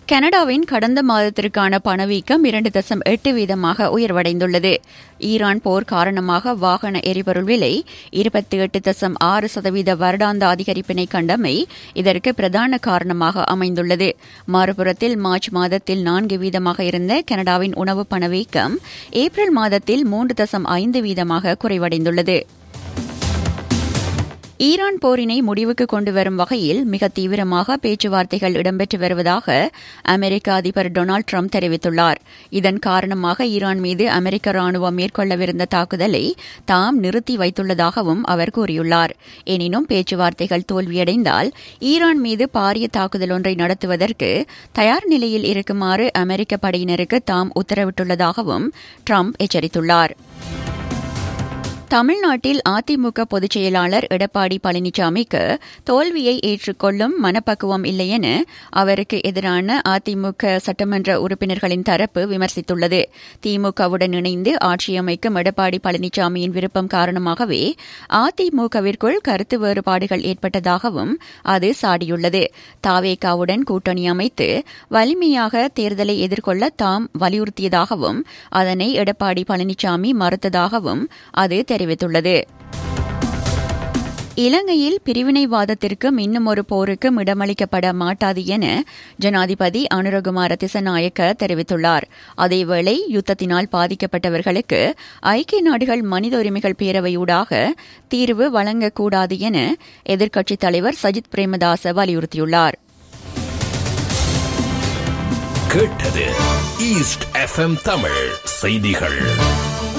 கனடாவின் கடந்த மாதத்திற்கான பணவீக்கம் இரண்டு தசம் எட்டு வீதமாக உயர்வடைந்துள்ளது ஈரான் போர் காரணமாக வாகன எரிபொருள் விலை இருபத்தி எட்டு தசம் ஆறு சதவீத வருடாந்த அதிகரிப்பினை கண்டமை இதற்கு பிரதான காரணமாக அமைந்துள்ளது மறுபுறத்தில் மார்ச் மாதத்தில் நான்கு வீதமாக இருந்த கனடாவின் உணவு பணவீக்கம் ஏப்ரல் மாதத்தில் மூன்று தசம் ஐந்து வீதமாக குறைவடைந்துள்ளது ஈரான் போரினை முடிவுக்கு கொண்டு வரும் வகையில் மிக தீவிரமாக பேச்சுவார்த்தைகள் இடம்பெற்று வருவதாக அமெரிக்க அதிபர் டொனால்டு ட்ரம்ப் தெரிவித்துள்ளார் இதன் காரணமாக ஈரான் மீது அமெரிக்க ராணுவம் மேற்கொள்ளவிருந்த தாக்குதலை தாம் நிறுத்தி வைத்துள்ளதாகவும் அவர் கூறியுள்ளார் எனினும் பேச்சுவார்த்தைகள் தோல்வியடைந்தால் ஈரான் மீது பாரிய தாக்குதல் ஒன்றை நடத்துவதற்கு தயார் நிலையில் இருக்குமாறு அமெரிக்க படையினருக்கு தாம் உத்தரவிட்டுள்ளதாகவும் ட்ரம்ப் எச்சரித்துள்ளார் தமிழ்நாட்டில் அதிமுக பொதுச் செயலாளர் எடப்பாடி பழனிசாமிக்கு தோல்வியை ஏற்றுக்கொள்ளும் மனப்பக்குவம் இல்லை என அவருக்கு எதிரான அதிமுக சட்டமன்ற உறுப்பினர்களின் தரப்பு விமர்சித்துள்ளது திமுகவுடன் இணைந்து ஆட்சியமைக்கும் எடப்பாடி பழனிசாமியின் விருப்பம் காரணமாகவே அதிமுகவிற்குள் கருத்து வேறுபாடுகள் ஏற்பட்டதாகவும் அது சாடியுள்ளது தாவேகாவுடன் கூட்டணி அமைத்து வலிமையாக தேர்தலை எதிர்கொள்ள தாம் வலியுறுத்தியதாகவும் அதனை எடப்பாடி பழனிசாமி மறுத்ததாகவும் அது தெரிவித்துள்ளது இலங்கையில் பிரிவினைவாதத்திற்கும் இன்னும் ஒரு போருக்கும் இடமளிக்கப்பட மாட்டாது என ஜனாதிபதி அனுரகுமார திசநாயக்க தெரிவித்துள்ளார் அதேவேளை யுத்தத்தினால் பாதிக்கப்பட்டவர்களுக்கு ஐக்கிய நாடுகள் மனித உரிமைகள் பேரவையூடாக தீர்வு வழங்கக்கூடாது என எதிர்க்கட்சித் தலைவர் சஜித் பிரேமதாச வலியுறுத்தியுள்ளார் கேட்டது ஈஸ்ட் எஃப்எம் தமிழ் செய்திகள்